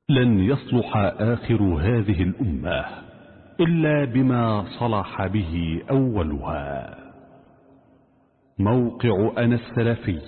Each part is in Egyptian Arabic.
لن يصلح آخر هذه الأمة إلا بما صلح به أولها موقع أنا السلفي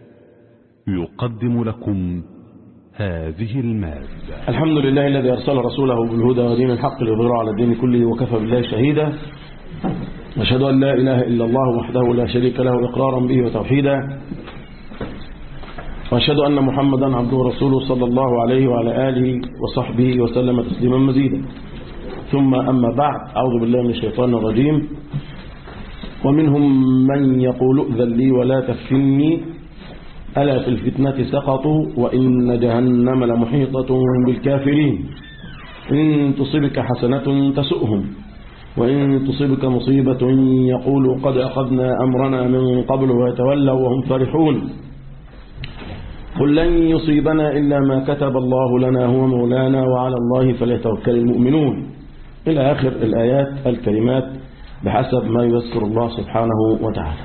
يقدم لكم هذه المادة الحمد لله الذي أرسل رسوله بالهدى ودين الحق ليظهره على الدين كله وكفى بالله شهيدا أشهد أن لا إله إلا الله وحده لا شريك له إقرارا به وتوحيدا وأشهد أن محمدا عبده ورسوله صلى الله عليه وعلى آله وصحبه وسلم تسليما مزيدا ثم أما بعد أعوذ بالله من الشيطان الرجيم ومنهم من يقول ائذن لي ولا تفتني ألا في الفتنة سقطوا وإن جهنم لمحيطة بالكافرين إن تصبك حسنة تسؤهم وإن تصبك مصيبة يقولوا قد أخذنا أمرنا من قبل ويتولوا وهم فرحون قل لن يصيبنا إلا ما كتب الله لنا هو مولانا وعلى الله فليتوكل المؤمنون إلى آخر الآيات الكلمات بحسب ما ييسر الله سبحانه وتعالى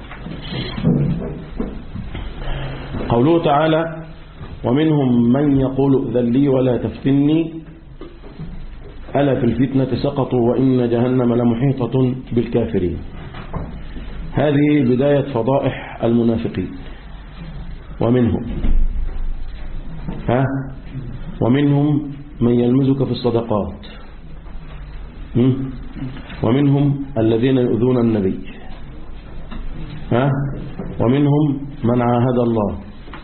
قوله تعالى ومنهم من يقول ائذن لي ولا تفتني ألا في الفتنة سقطوا وإن جهنم لمحيطة بالكافرين هذه بداية فضائح المنافقين ومنهم ها ومنهم من يلمزك في الصدقات ومنهم الذين يؤذون النبي ها ومنهم من عاهد الله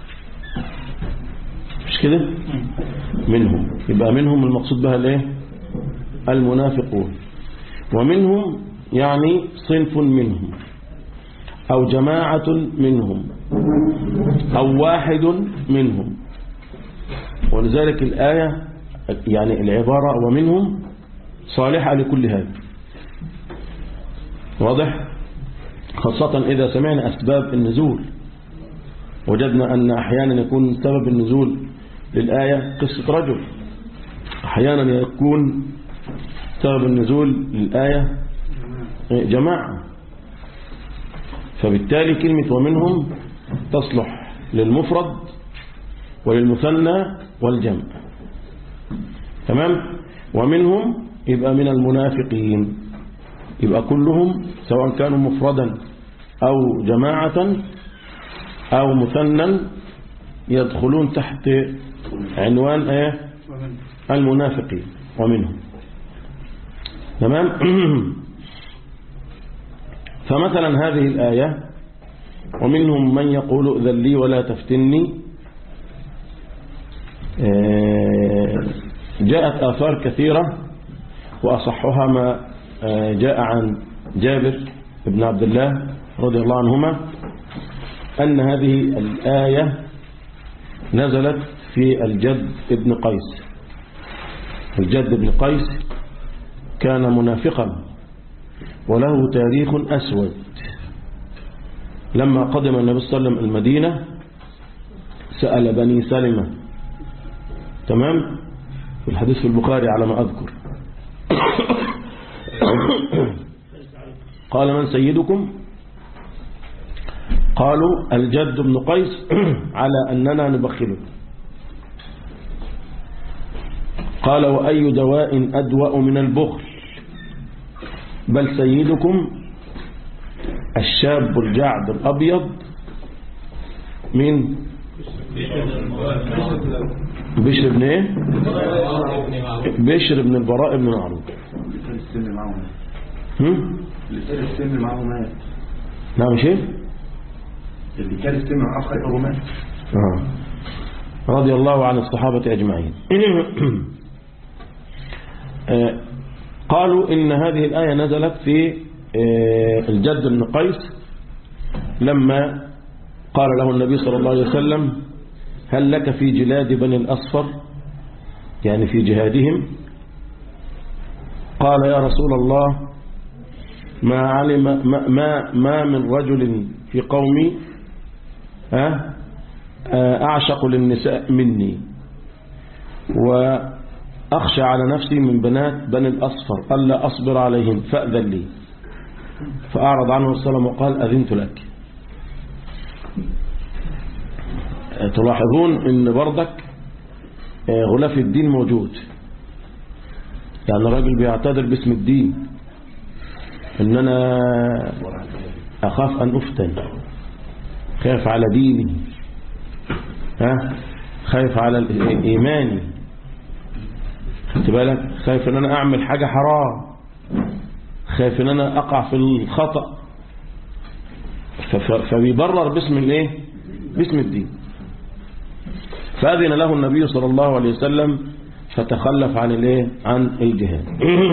مش كده منهم يبقى منهم المقصود بها الايه المنافقون ومنهم يعني صنف منهم أو جماعة منهم أو واحد منهم ولذلك الآية يعني العبارة ومنهم صالحة لكل هذا واضح خاصة إذا سمعنا أسباب النزول وجدنا أن أحيانا يكون سبب النزول للآية قصة رجل أحيانا يكون سبب النزول للآية جماعة فبالتالي كلمة ومنهم تصلح للمفرد وللمثنى والجمع تمام ومنهم يبقى من المنافقين يبقى كلهم سواء كانوا مفردا أو جماعة أو مثنى يدخلون تحت عنوان ايه المنافقين ومنهم تمام فمثلا هذه الآية ومنهم من يقول ائذن لي ولا تفتني جاءت آثار كثيرة وأصحها ما جاء عن جابر بن عبد الله رضي الله عنهما أن هذه الآية نزلت في الجد ابن قيس الجد ابن قيس كان منافقا وله تاريخ أسود لما قدم النبي صلى الله عليه وسلم المدينة سأل بني سلمة تمام في الحديث في البخاري على ما أذكر قال من سيدكم قالوا الجد بن قيس على أننا نبخله قال وأي دواء أدوأ من البخل بل سيدكم الشاب الجعد الأبيض من بشر بن ايه بشر بن البراء بن معروف هم اللي كان السن معه مات نعم شيء اللي كان السن معه خيره مات آه. رضي الله عن الصحابة أجمعين آه. قالوا إن هذه الآية نزلت في آه الجد بن قيس لما قال له النبي صلى الله عليه وسلم هل لك في جلاد بني الأصفر يعني في جهادهم قال يا رسول الله ما علم ما, ما, ما من رجل في قومي ها أعشق للنساء مني وأخشى على نفسي من بنات بني الأصفر ألا أصبر عليهم فأذن لي فأعرض عنه السلام وقال أذنت لك تلاحظون ان بردك آه، غلاف الدين موجود يعني راجل بيعتذر باسم الدين ان انا اخاف ان افتن خايف على ديني ها خايف على ال- ايماني خدت بالك خايف ان انا اعمل حاجة حرام خايف ان انا اقع في الخطأ ف- ف- فبيبرر باسم الايه باسم الدين فأذن له النبي صلى الله عليه وسلم فتخلف عن الايه عن الجهاد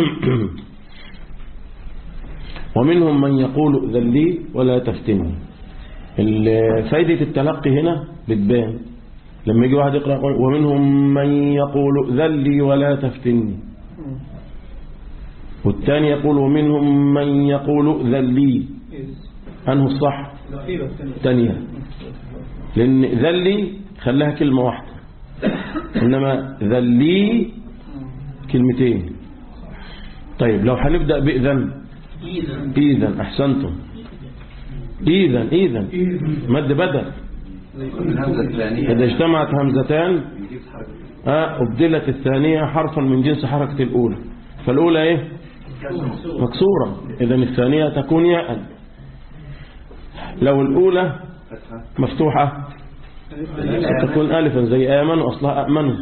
ومنهم من يقول ذل لي ولا تفتني ال- فايدة التلقي هنا بتبان لما يجي واحد يقرأ يقول ومنهم من يقول ذل لي ولا تفتني والثاني يقول ومنهم من يقول ذل لي أنه الصح الثانية لأن ذلي خلاها كلمة واحدة إنما ذلي كلمتين طيب لو هنبدأ بإذن إذن أحسنتم إذن إذن مد بدل الهمزة الثانية إذا اجتمعت همزتان يجيب حركة آه، أبدلت الثانية حرفا من جنس حركة الأولى فالأولى إيه مكسورة إذا الثانية تكون ياء لو الأولى فتحة مفتوحة تكون ألفا زي آمن وأصلها أأمن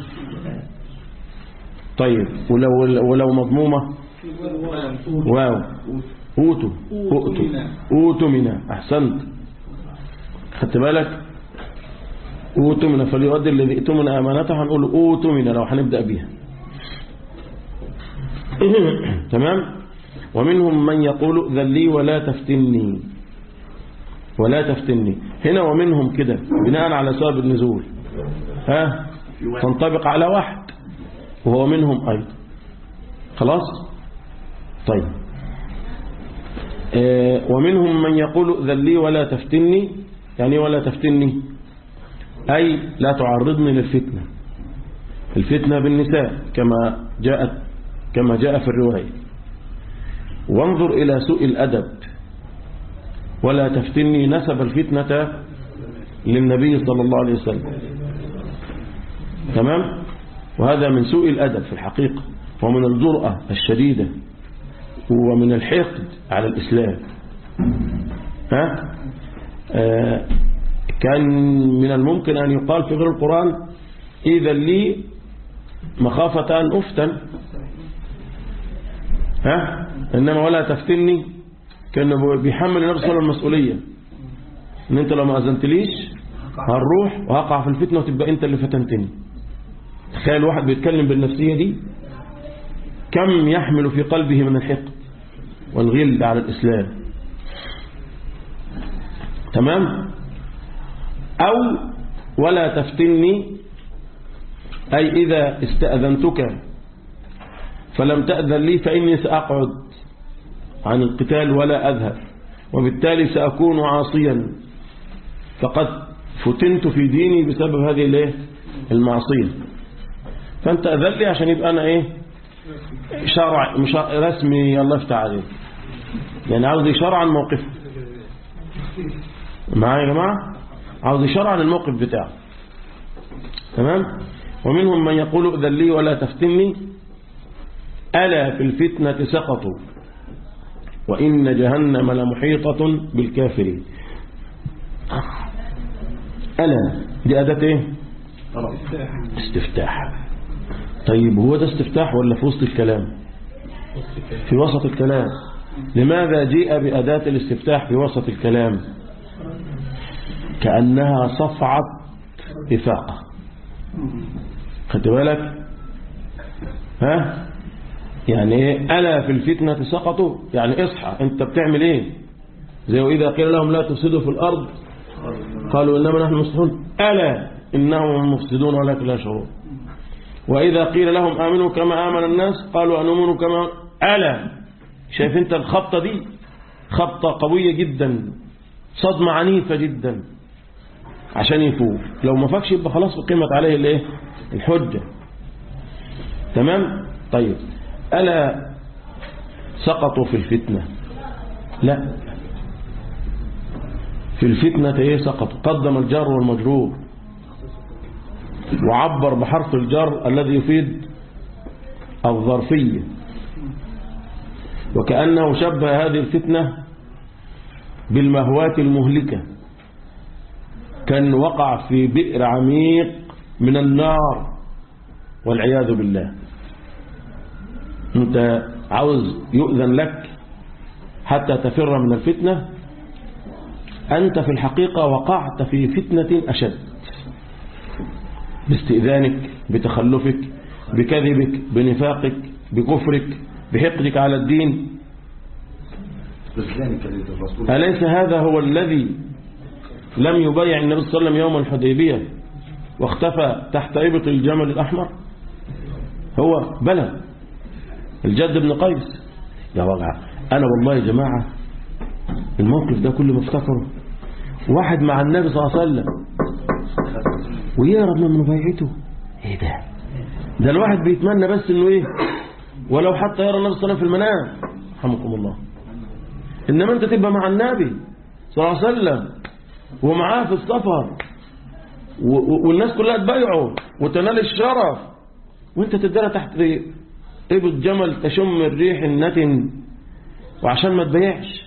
طيب ولو, ولو مضمومة واو أوتوا أوتوا أوتوا منا أحسنت خدت بالك أوتوا منا فليؤدي الذي ائتمن أمانته هنقول أوتوا منا لو هنبدأ بيها تمام ومنهم من يقول ذلي ولا تفتني ولا تفتني هنا ومنهم كده بناء على سبب النزول ها تنطبق على واحد وهو منهم أيضا خلاص طيب آه ومنهم من يقول ذلي ولا تفتني يعني ولا تفتني أي لا تعرضني للفتنة الفتنة بالنساء كما جاءت كما جاء في الرواية وانظر إلى سوء الأدب ولا تفتني نسب الفتنة للنبي صلى الله عليه وسلم تمام وهذا من سوء الأدب في الحقيقة ومن الجرأة الشديدة ومن الحقد على الإسلام ها آه كان من الممكن أن يقال في غير القرآن إذا لي مخافة أن أفتن ها إنما ولا تفتني كان بيحمل النبي صلى الله عليه وسلم المسؤولية ان انت لو ما اذنتليش هنروح وهقع في الفتنة وتبقى انت اللي فتنتني تخيل واحد بيتكلم بالنفسية دي كم يحمل في قلبه من الحقد والغل على الإسلام تمام أو ولا تفتني أي إذا استأذنتك فلم تأذن لي فإني سأقعد عن القتال ولا أذهب وبالتالي سأكون عاصيا فقد فتنت في ديني بسبب هذه الايه المعصية فأنت أذن لي عشان يبقى أنا إيه شرع مش رسمي الله يفتح عليك يعني عاوز يشرع الموقف معايا يا جماعة عاوز يشرع عن الموقف بتاعه تمام ومنهم من يقول أذن لي ولا تفتني ألا في الفتنة سقطوا وإن جهنم لمحيطة بالكافرين ألا دي أداة إيه استفتاح طيب هو ده استفتاح ولا في وسط الكلام في وسط الكلام لماذا جيء بأداة الاستفتاح في وسط الكلام كأنها صفعة إفاقة خدت بالك ها يعني ايه ألا في الفتنة سقطوا يعني اصحى انت بتعمل ايه زي وإذا قيل لهم لا تفسدوا في الأرض قالوا إنما نحن مصلحون ألا إنهم مفسدون ولكن لا شعور وإذا قيل لهم آمنوا كما آمن الناس قالوا أنؤمنوا كما ألا شايف انت الخبطة دي خبطة قوية جدا صدمة عنيفة جدا عشان يفوق لو ما فاكش يبقى خلاص قيمت عليه الايه الحجة تمام طيب ألا سقطوا في الفتنة لا في الفتنة ايه سقطوا قدم الجار والمجرور وعبر بحرف الجر الذي يفيد الظرفية وكأنه شبه هذه الفتنة بالمهوات المهلكة كان وقع في بئر عميق من النار والعياذ بالله انت عاوز يؤذن لك حتى تفر من الفتنة أنت في الحقيقة وقعت في فتنة أشد باستئذانك بتخلفك بكذبك بنفاقك بكفرك بحقدك على الدين بسلامك للرسول أليس هذا هو الذي لم يبايع النبي صلى الله عليه وسلم يوم الحديبية واختفى تحت إبط الجمل الأحمر هو بلى الجد بن قيس يا وجع أنا والله يا جماعة الموقف ده كل ما افتكره واحد مع النبي صلى الله عليه وسلم ويهرب من مبايعته ايه ده ده الواحد بيتمنى بس انه ايه ولو حتى يرى النبي صلى الله عليه وسلم في المنام رحمكم الله انما انت تبقى مع النبي صلى الله عليه وسلم ومعاه في السفر و- و- والناس كلها تبايعه وتنال الشرف وانت تدرى تحت ابط جمل تشم الريح النتن وعشان ما تبايعش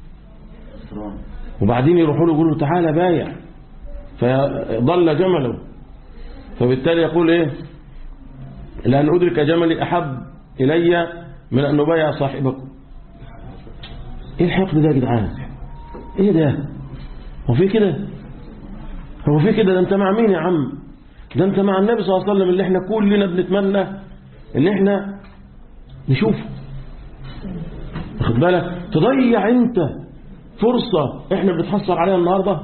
وبعدين يروحوا له يقولوا له تعالى بايع فضل جمله فبالتالي يقول ايه لأن أدرك جملي أحب إلي من أن نبايع صاحبكم ايه الحقد ده يا جدعان ايه ده هو في كده هو في كده ده انت مع مين يا عم ده انت مع النبي صلى الله عليه وسلم اللي احنا كلنا بنتمنى ان احنا نشوفه واخد بالك تضيع انت فرصة احنا بنتحصل عليها النهاردة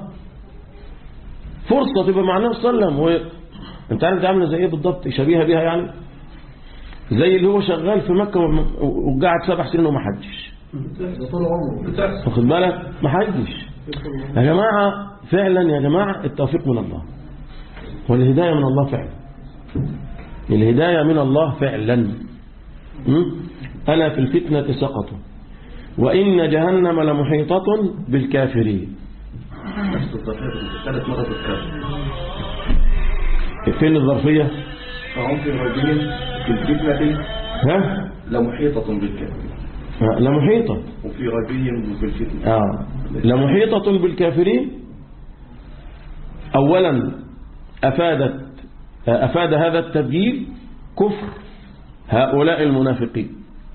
فرصة تبقى مع النبي صلى الله عليه وسلم و... انت عارف دي عامله زي ايه بالضبط شبيهه بيها يعني زي اللي هو شغال في مكة وم- وقعد سبع سنين وما حجش طول عمره واخد بالك ما حجش يا جماعة فعلا يا جماعة التوفيق من الله والهداية من الله فعلا الهداية من الله فعلا م? ألا في الفتنة سقطوا وإن جهنم لمحيطة بالكافرين نفس الظرفية ثلاث مرات الكافر فين الظرفية فهم في الرجيم في الفتنة ها لمحيطة بالكافر لمحيطة وفي رجيم في الفتنة آه. لمحيطة بالكافرين أولا أفادت أفاد هذا التبجيل كفر هؤلاء المنافقين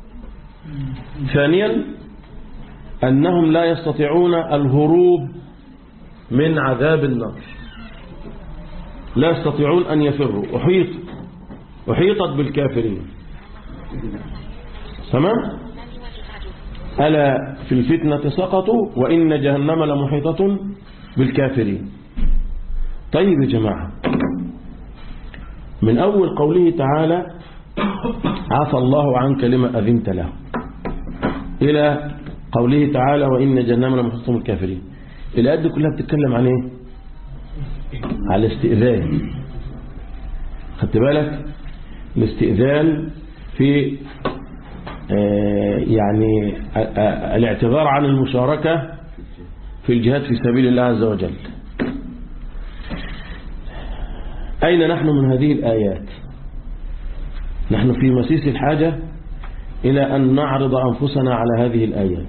ثانيا أنهم لا يستطيعون الهروب من عذاب النار لا يستطيعون أن يفروا أحيط أحيطت بالكافرين تمام ألا في الفتنة سقطوا وإن جهنم لمحيطة بالكافرين طيب يا جماعة من أول قوله تعالى عفى الله عنك لما أذنت له إلى قوله تعالى وإن جهنم لمحيطة بالكافرين الآيات دي كلها بتتكلم عن إيه على الاستئذان خدت بالك الاستئذان في آه، يعني آه، آه، الاعتذار عن المشاركة في الجهاد في سبيل الله عز وجل أين نحن من هذه الآيات نحن في مسيس الحاجة إلى أن نعرض أنفسنا على هذه الآيات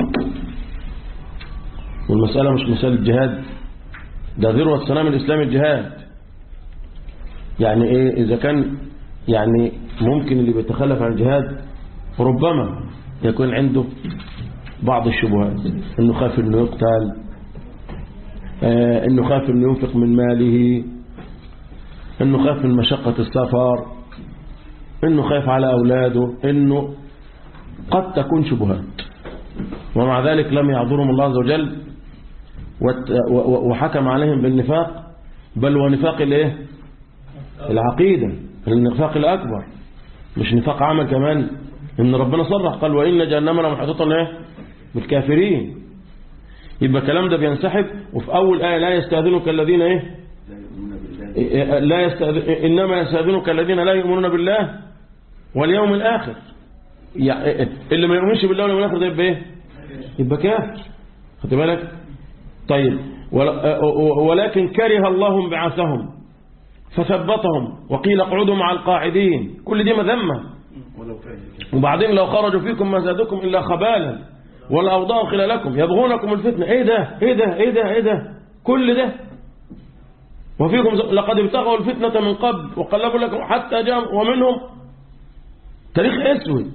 والمسألة مش مسألة الجهاد ده ذروة سلام الإسلام الجهاد يعني إيه إذا كان يعني ممكن اللي بيتخلف عن الجهاد ربما يكون عنده بعض الشبهات انه خاف انه يقتل آه، انه خاف انه ينفق من ماله انه خاف من مشقة السفر انه خايف على اولاده انه قد تكون شبهات ومع ذلك لم يعذرهم الله عز وجل وات- و- و- وحكم عليهم بالنفاق بل ونفاق الايه العقيدة النفاق الأكبر مش نفاق عمل كمان إن ربنا صرح قال وإن جهنم لمحيطة إيه بالكافرين يبقى الكلام ده بينسحب وفي أول آية لا يستأذنك الذين إيه لا يؤمنون بالله لا يستأذن إنما يستأذنك الذين لا يؤمنون بالله واليوم الآخر يعني اللي ما يؤمنش بالله واليوم الآخر ده يبقى إيه يبقى كافر خد بالك طيب ول- ولكن كره الله انبعاثهم فثبتهم وقيل اقعدوا مع القاعدين كل دي مذمة ولو كان وبعدين لو خرجوا فيكم ما زادكم إلا خبالا ولا أوضاعوا خلالكم يبغونكم الفتنة إيه ده إيه ده إيه ده إيه ده كل ده وفيكم ز- لقد ابتغوا الفتنة من قبل وقلبوا لكم حتى جاء ومنهم تاريخ أسود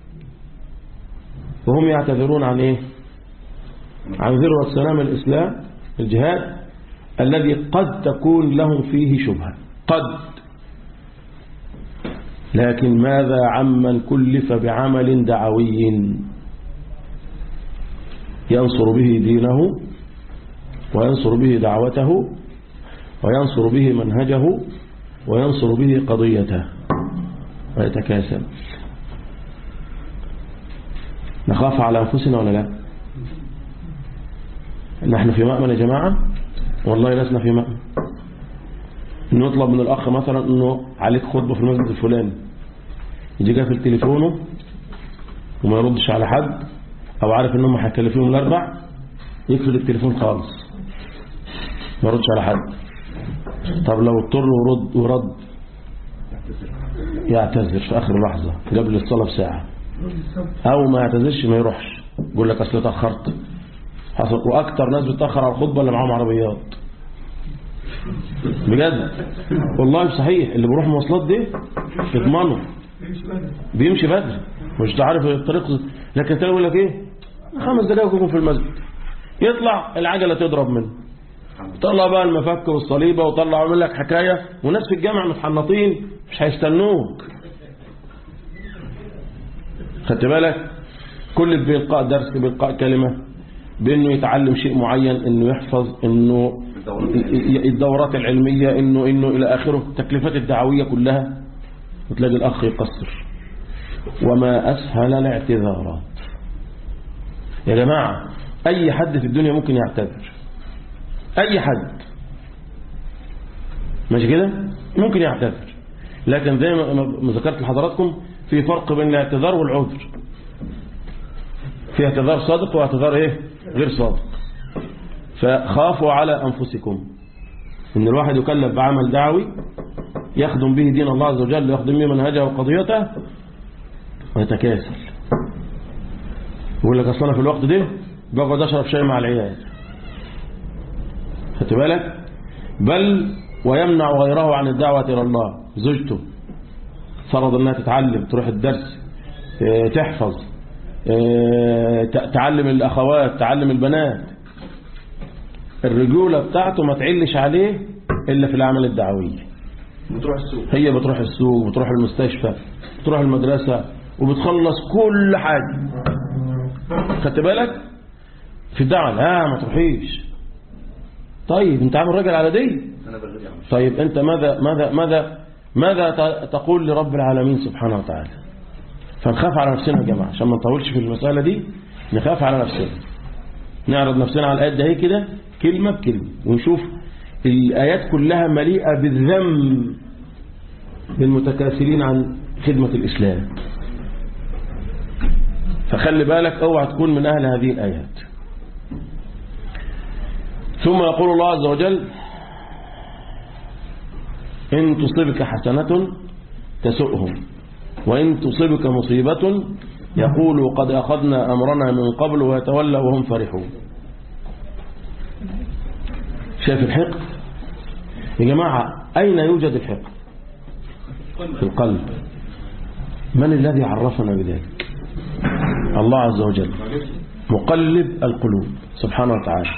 وهم يعتذرون عن إيه عن ذروة سلام الإسلام الجهاد الذي قد تكون لهم فيه شبهة قد لكن ماذا عمن كلف بعمل دعوي ينصر به دينه وينصر به دعوته وينصر به منهجه وينصر به قضيته ويتكاسل نخاف على أنفسنا ولا لا نحن في مأمن يا جماعة والله لسنا في مأمن نطلب من الأخ مثلا أنه عليك خطبة في المسجد الفلاني يجي قافل تليفونه وما يردش على حد أو عارف أنهم هيكلفوهم الأربع يقفل التليفون خالص ما يردش على حد طب لو اضطر ورد ورد يعتذر في آخر لحظة قبل الصلاة بساعة أو ما يعتذرش ما يروحش يقول لك أصل اتأخرت حصل وأكتر ناس بتأخر على الخطبة اللي معاهم عربيات بجد والله صحيح اللي بيروح مواصلات دي يضمنوا بيمشي بدري مش تعرف الطريق لكن تلاقي يقول لك ايه خمس دقايق يكون في المسجد يطلع العجلة تضرب منه طلع بقى المفك والصليبة وطلع يعمل لك حكاية وناس في الجامع متحنطين مش هيستنوك خدت بالك كل بإلقاء درس بإلقاء كلمة بأنه يتعلم شيء معين أنه يحفظ أنه الدورات العلمية أنه أنه إلى آخره التكليفات الدعوية كلها وتلاقي الأخ يقصر وما أسهل الاعتذارات يا جماعة أي حد في الدنيا ممكن يعتذر أي حد ماشي كده ممكن يعتذر لكن زي ما ذكرت لحضراتكم في فرق بين الاعتذار والعذر في اعتذار صادق واعتذار ايه غير صادق فخافوا على أنفسكم إن الواحد يكلف بعمل دعوي يخدم به دين الله عز وجل يخدم به منهجه وقضيته ويتكاسل يقول لك أصلا في الوقت ده بقعد أشرب شاي مع العيال خدت بالك بل ويمنع غيره عن الدعوة إلى الله زوجته فرض أنها تتعلم تروح الدرس اه، تحفظ اه، ت- تعلم الأخوات تعلم البنات الرجولة بتاعته ما تعلش عليه إلا في الأعمال الدعوية بتروح السوق هي بتروح السوق بتروح المستشفى بتروح المدرسة وبتخلص كل حاجة خدت بالك في الدعوة لا ما تروحيش طيب انت عامل راجل على دي انا بغير يا عم طيب انت ماذا ماذا ماذا ماذا ت- تقول لرب العالمين سبحانه وتعالى فنخاف على نفسنا يا جماعه عشان ما نطولش في المسألة دي نخاف على نفسنا نعرض نفسنا على الآيات ده كده كلمة بكلمة ونشوف الآيات كلها مليئة بالذم للمتكاسلين عن خدمة الإسلام فخلي بالك اوعى تكون من أهل هذه الآيات ثم يقول الله عز وجل إن تصبك حسنة تسؤهم وإن تصبك مصيبة يقولوا قد أخذنا أمرنا من قبل ويتولوا وهم فرحون شايف الحقد يا جماعة أين يوجد الحقد في القلب من الذي عرفنا بذلك الله عز وجل مقلب القلوب سبحانه وتعالى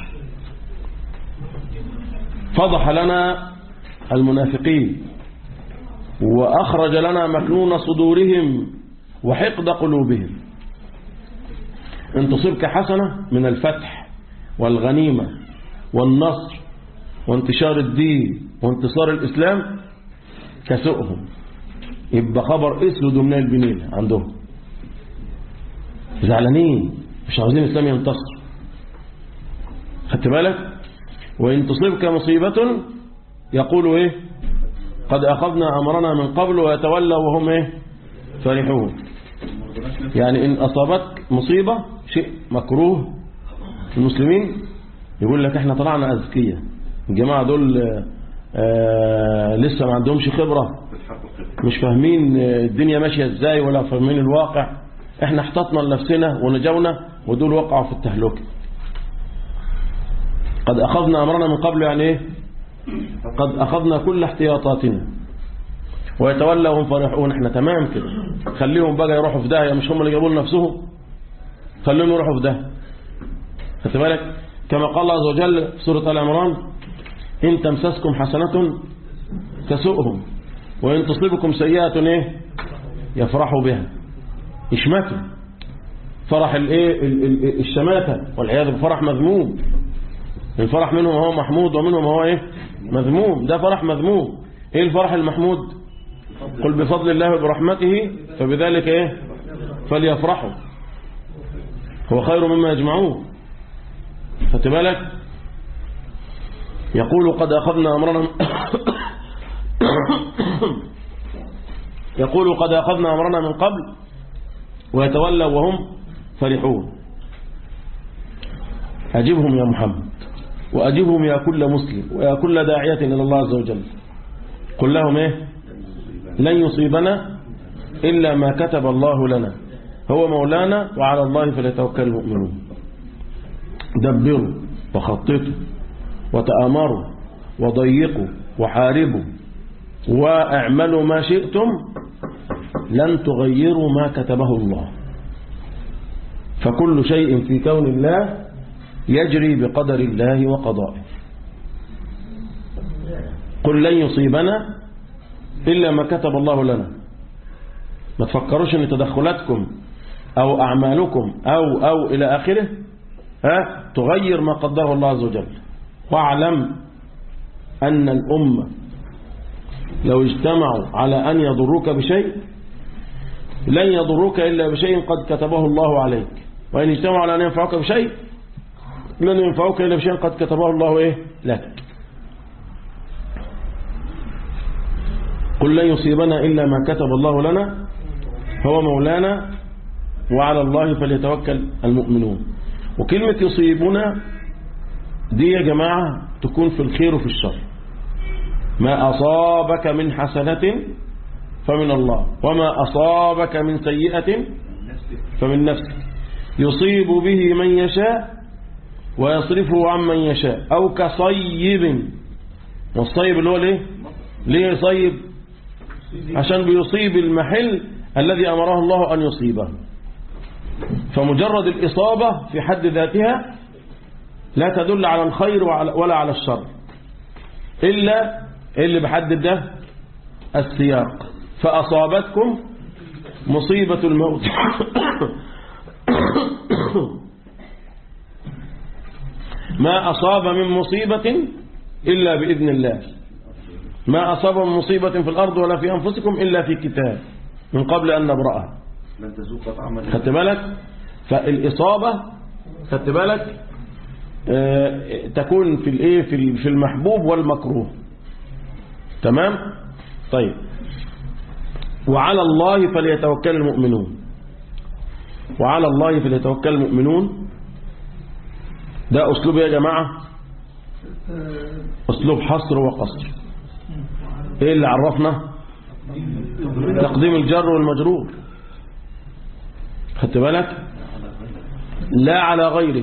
فضح لنا المنافقين وأخرج لنا مكنون صدورهم وحقد قلوبهم إن تصبك حسنة من الفتح والغنيمة والنصر وانتشار الدين وانتصار الإسلام كسؤهم يبقى خبر اسود من البنين عندهم زعلانين مش عاوزين الإسلام ينتصر خدت بالك وإن تصبك مصيبة يقولوا إيه قد أخذنا أمرنا من قبل ويتولوا وهم إيه فرحون يعني إن أصابتك مصيبة شيء مكروه في المسلمين يقول لك احنا طلعنا أذكية الجماعة دول آه لسه ما عندهمش خبرة بالحق والخبرة مش فاهمين آه، الدنيا ماشية ازاي ولا فاهمين الواقع احنا احتطنا لنفسنا ونجونا ودول وقعوا في التهلكة قد أخذنا أمرنا من قبل يعني ايه قد أخذنا كل احتياطاتنا ويتولى وهم فرحون احنا تمام كده خليهم بقى يروحوا في داهية مش هم اللي جابوا لنا نفسهم خليهم يروحوا في داهية خدت بالك كما قال الله عز وجل في سورة آل عمران إن تمسسكم حسنة تسؤهم وإن تصيبكم سيئة إيه يفرحوا بها يشمتوا فرح الايه ال- ال- الشماتة والعياذ بالله فرح مذموم الفرح منهم هو محمود ومنهم هو ايه مذموم ده فرح مذموم ايه الفرح المحمود قل بفضل الله وبرحمته فبذلك ايه فليفرحوا هو خير مما يجمعون خدت بالك يقول قد أخذنا أمرنا يقول قد أخذنا أمرنا من قبل ويتولوا وهم فرحون أجبهم يا محمد وأجبهم يا كل مسلم ويا كل داعية إلى الله عز وجل قل لهم إيه لن يصيبنا إلا ما كتب الله لنا هو مولانا وعلى الله فليتوكل المؤمنون دبروا وخططوا وتآمروا وضيقوا وحاربوا واعملوا ما شئتم لن تغيروا ما كتبه الله فكل شيء في كون الله يجري بقدر الله وقضائه قل لن يصيبنا إلا ما كتب الله لنا ما تفكروش ان تدخلاتكم أو أعمالكم أو أو إلى آخره ها تغير ما قدره الله عز وجل واعلم أن الأمة لو اجتمعوا على أن يضروك بشيء لن يضروك إلا بشيء قد كتبه الله عليك وإن اجتمعوا على أن ينفعوك بشيء لن ينفعوك إلا بشيء قد كتبه الله إيه لك قل لن يصيبنا إلا ما كتب الله لنا هو مولانا وعلى الله فليتوكل المؤمنون وكلمة يصيبنا دي يا جماعة تكون في الخير وفي الشر ما أصابك من حسنة فمن الله وما أصابك من سيئة فمن نفسك يصيب به من يشاء ويصرفه عن من يشاء أو كصيب والصيب اللي هو ليه ليه يصيب عشان بيصيب المحل الذي أمره الله أن يصيبه فمجرد الإصابة في حد ذاتها لا تدل على الخير ولا على الشر إلا اللي بحدد ده السياق فأصابتكم مصيبة الموت ما أصاب من مصيبة إلا بإذن الله ما أصاب من مصيبة في الأرض ولا في أنفسكم إلا في كتاب من قبل أن نبرأها لن تذوق طعم خدت بالك فالإصابة خدت بالك آه، تكون في الايه في ال- في المحبوب والمكروه تمام طيب وعلى الله فليتوكل المؤمنون وعلى الله فليتوكل المؤمنون ده أسلوب يا جماعة أسلوب حصر وقصر إيه اللي عرفنا تقديم الجر والمجرور خدت بالك لا على غيره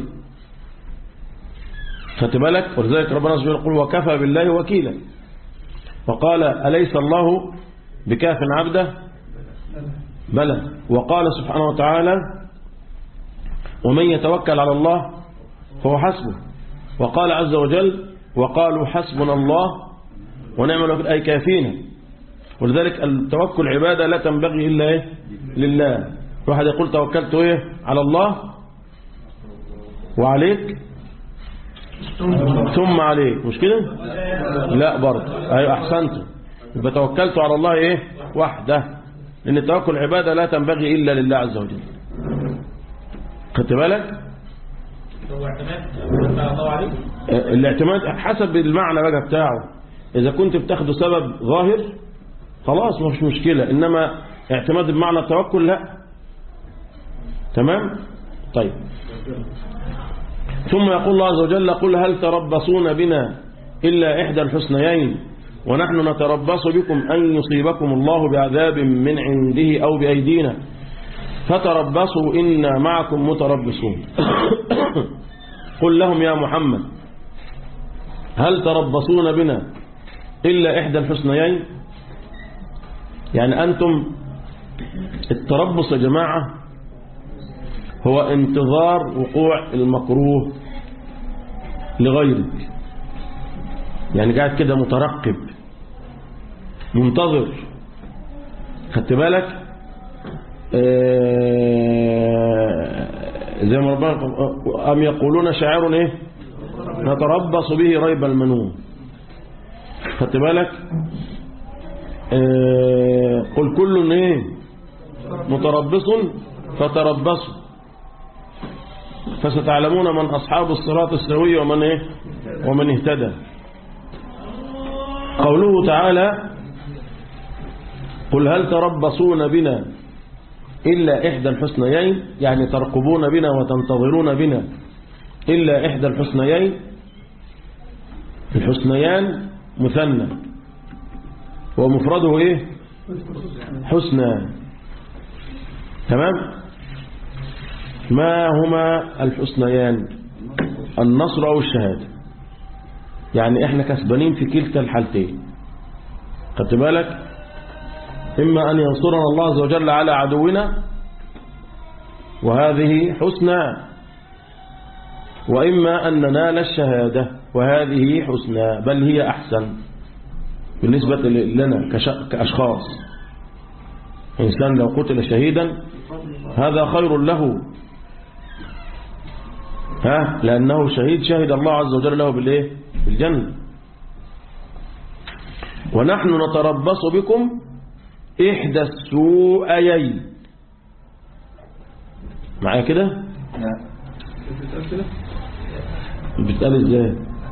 خدت بالك ولذلك ربنا سبحانه يقول وكفى بالله وكيلا وقال أليس الله بكاف عبده بلى وقال سبحانه وتعالى ومن يتوكل على الله فهو حسبه وقال عز وجل وقالوا حسبنا الله ونعم الوكيل أي كافينا ولذلك التوكل عبادة لا تنبغي إلا إيه؟ لله واحد يقول توكلت إيه على الله وعليك ثم عليك مش كده لا برضه ايوه احسنت يبقى توكلت على الله ايه وحده لان التوكل عباده لا تنبغي الا لله عز وجل خدت بالك هو اعتماد ما الله عليه آه، الاعتماد حسب المعنى بقى بتاعه اذا كنت بتاخده سبب ظاهر خلاص مش مشكله انما اعتماد بمعنى التوكل لا تمام طيب ثم يقول الله عز وجل قل هل تربصون بنا إلا إحدى الحسنيين ونحن نتربص بكم أن يصيبكم الله بعذاب من عنده أو بأيدينا فتربصوا إنا معكم متربصون قل لهم يا محمد هل تربصون بنا إلا إحدى الحسنيين يعني أنتم التربص يا جماعة هو انتظار وقوع المكروه لغيرك يعني قاعد كده مترقب منتظر خدت بالك آه، زي ما ربنا أم يقولون شاعر ايه نتربص به ريب المنون خدت بالك آه، قل كل ايه متربص فتربصوا فستعلمون من أصحاب الصراط السوي ومن ايه ومن اهتدى قوله تعالى قل هل تربصون بنا إلا إحدى الحسنيين يعني ترقبون بنا وتنتظرون بنا إلا إحدى الحسنيين الحسنيان مثنى ومفرده إيه حسنى تمام ما هما الحسنيان النصر أو الشهادة يعني احنا كسبانين في كلتا الحالتين خدت بالك إما أن ينصرنا الله عز وجل على عدونا وهذه حسنى وإما أن ننال الشهادة وهذه حسنى بل هي أحسن بالنسبة لنا كش- كأشخاص إنسان لو قتل شهيدا هذا خير له ها لأنه شهيد شهد الله عز وجل له بالإيه بالجنة ونحن نتربص بكم إحدى السوءين معايا كده لا بتقال ازاي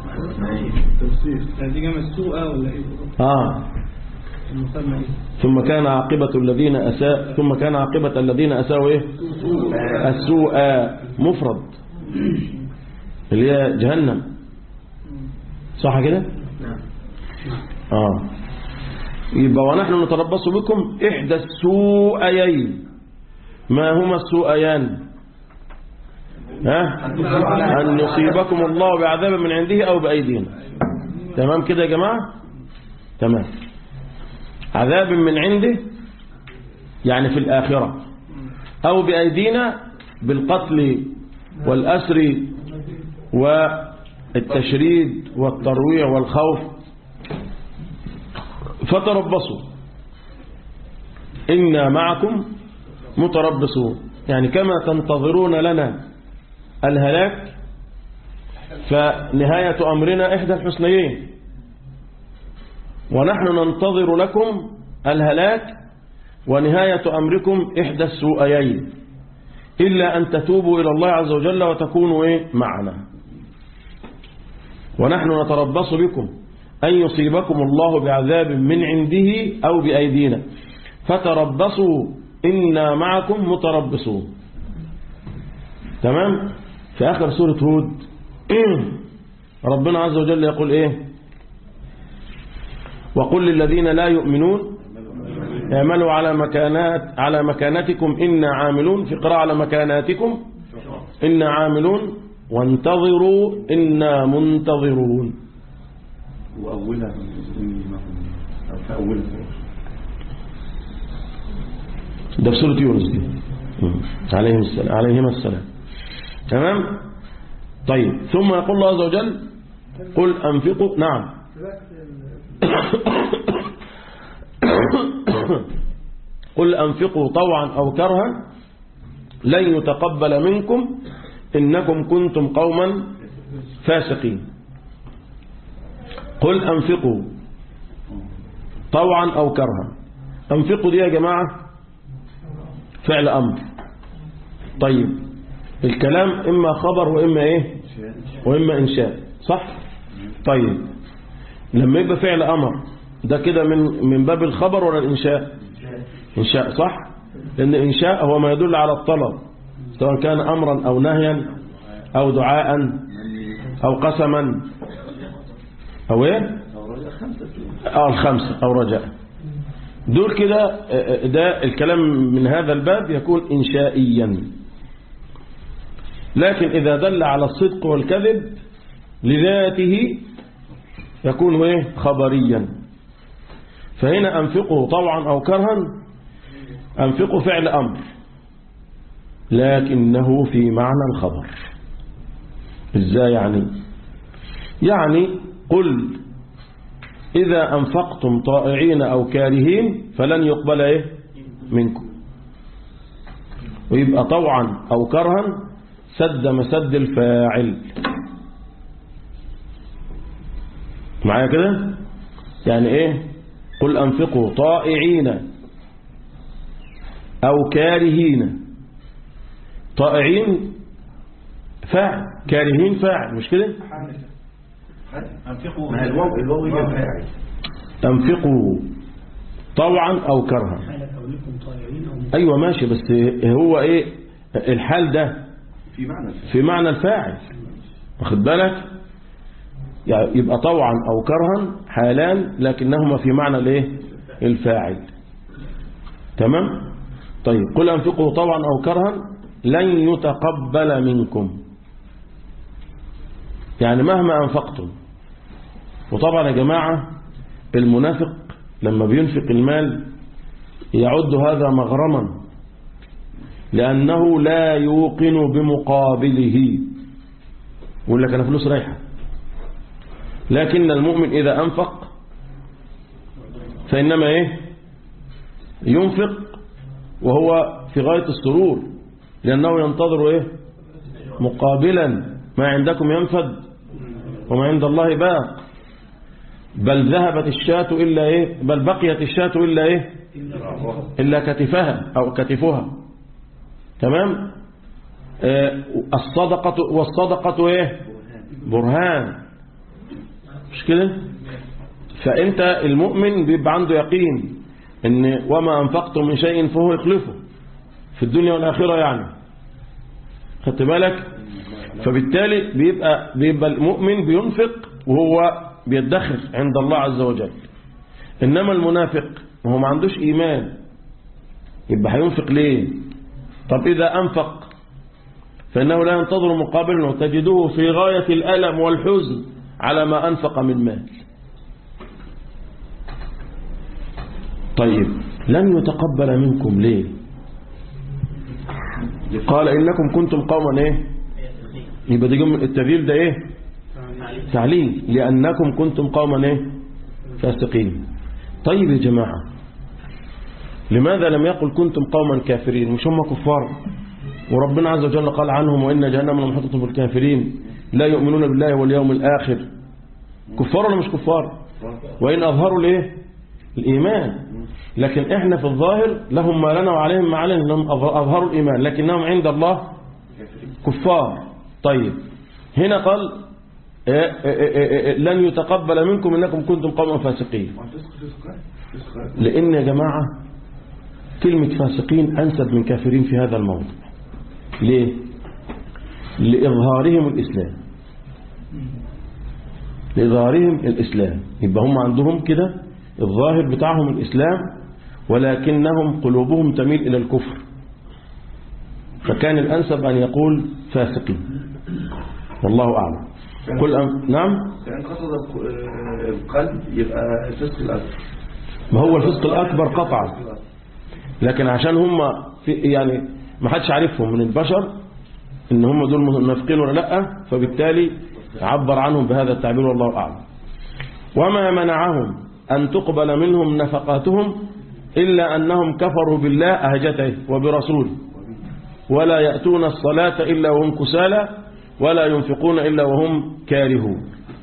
دي جمع السوء ولا ايه اه المسمى ايه ثم كان عاقبة الذين أساء ثم كان عاقبة الذين أساءوا إيه السوء مفرد اللي هي جهنم صح كده آه يبقى ونحن نتربص بكم إحدى السوءين ما هما السوءيان ها أن يصيبكم الله بعذاب من عنده أو بأيدينا تمام كده يا جماعة تمام عذاب من عنده يعني في الآخرة أو بأيدينا بالقتل والأسر والتشريد والترويع والخوف فتربصوا إنا معكم متربصون يعني كما تنتظرون لنا الهلاك فنهاية أمرنا إحدى الحسنيين ونحن ننتظر لكم الهلاك ونهاية أمركم إحدى السوءيين إلا أن تتوبوا إلى الله عز وجل وتكونوا إيه معنا ونحن نتربص بكم أن يصيبكم الله بعذاب من عنده أو بأيدينا فتربصوا إنا معكم متربصون تمام في آخر سورة هود ربنا عز وجل يقول إيه وقل للذين لا يؤمنون اعملوا على مكانات على مكانتكم إنا عاملون في قراءة على مكاناتكم إنا عاملون وانتظروا إنا منتظرون وأولها إنهم أو فأولها ده في سورة يونس دي عليهم السلام عليهما السلام تمام طيب ثم يقول الله عز وجل قل أنفقوا نعم قل أنفقوا طوعا أو كرها لن يتقبل منكم إنكم كنتم قوما فاسقين قل أنفقوا طوعا أو كرها أنفقوا دي يا جماعة فعل أمر طيب الكلام إما خبر وإما إيه وإما إنشاء صح طيب لما يبقى فعل أمر ده كده من من باب الخبر ولا الإنشاء إنشاء صح لأن إنشاء هو ما يدل على الطلب سواء كان أمرا أو نهيا أو دعاء أو قسما أو إيه اه الخمسة أو رجاء دول كده آه، ده الكلام من هذا الباب يكون إنشائيا لكن إذا دل على الصدق والكذب لذاته يكون ايه خبريا فهنا أنفقوا طوعا أو كرها أنفقوا فعل أمر لكنه في معنى الخبر إزاي يعني يعني قل إذا أنفقتم طائعين أو كارهين فلن يقبل إيه منكم ويبقى طوعا أو كرها سد مسد الفاعل معايا كده يعني إيه قل أنفقوا طائعين أو كارهين طائعين فاعل كارهين فاعل مش كده أنفقوا ما هي الواو الواو هي الفاعل أنفقوا طوعا أو كرها حالة كونكم طائعين أو أيوة ماشي بس هو إيه الحال ده في معنى الفاعل. في معنى الفاعل واخد بالك يعني يبقى طوعا أو كرها حالان لكنهما في معنى الايه الفاعل تمام طيب قل أنفقوا طوعا أو كرها لن يتقبل منكم يعني مهما أنفقتم وطبعا يا جماعة المنافق لما بينفق المال يعد هذا مغرما لأنه لا يوقن بمقابله يقول لك أنا فلوس رايحة لكن المؤمن إذا أنفق فإنما إيه ينفق وهو في غاية السرور لأنه ينتظر إيه مقابلا ما عندكم ينفد وما عند الله باق بل ذهبت الشاة إلا إيه بل بقيت الشاة إلا إيه إلا كتفها أو كتفها تمام آه الصدقة والصدقة إيه برهان مش كده فأنت المؤمن بيبقى عنده يقين إن وما أنفقتم من شيء فهو يخلفه في الدنيا والآخرة يعني خدت بالك فبالتالي بيبقى بيبقى المؤمن بينفق وهو بيدخر عند الله عز وجل إنما المنافق وهو ما عندوش إيمان يبقى هينفق ليه طب إذا أنفق فإنه لا ينتظر مقابلا وتجده في غاية الألم والحزن على ما أنفق من مال طيب لن يتقبل منكم ليه قال إنكم كنتم قوما إيه يبقى دي جملة التغيير ده إيه تعليل لأنكم كنتم قوما إيه فاسقين طيب يا جماعة لماذا لم يقل كنتم قوما كافرين مش هم كفار وربنا عز وجل قال عنهم وإن جهنم لمحطة بالكافرين لا يؤمنون بالله واليوم الآخر كفار ولا مش كفار وإن أظهروا ليه الإيمان لكن إحنا في الظاهر لهم ما لنا وعليهم ما علينا لهم أظهروا الإيمان لكنهم عند الله كفار طيب هنا قال إيه إيه إيه لن يتقبل منكم إنكم كنتم قوما فاسقين لأن يا جماعة كلمة فاسقين أنسب من كافرين في هذا الموضوع ليه لإظهارهم الإسلام لإظهارهم الإسلام يبقى هم عندهم كده الظاهر بتاعهم الإسلام ولكنهم قلوبهم تميل إلى الكفر فكان الأنسب أن يقول فاسقين والله أعلم قل أم... نعم يعني قصد القلب يبقى الفسق الأكبر ما هو الفسق الأكبر قطعا لكن عشان هم في يعني ما حدش عارفهم من البشر ان هم دول منافقين ولا لا فبالتالي عبر عنهم بهذا التعبير والله أعلم وما منعهم أن تقبل منهم نفقاتهم إلا أنهم كفروا بالله أهجته وبرسوله ولا يأتون الصلاة إلا وهم كسالى ولا ينفقون إلا وهم كارهون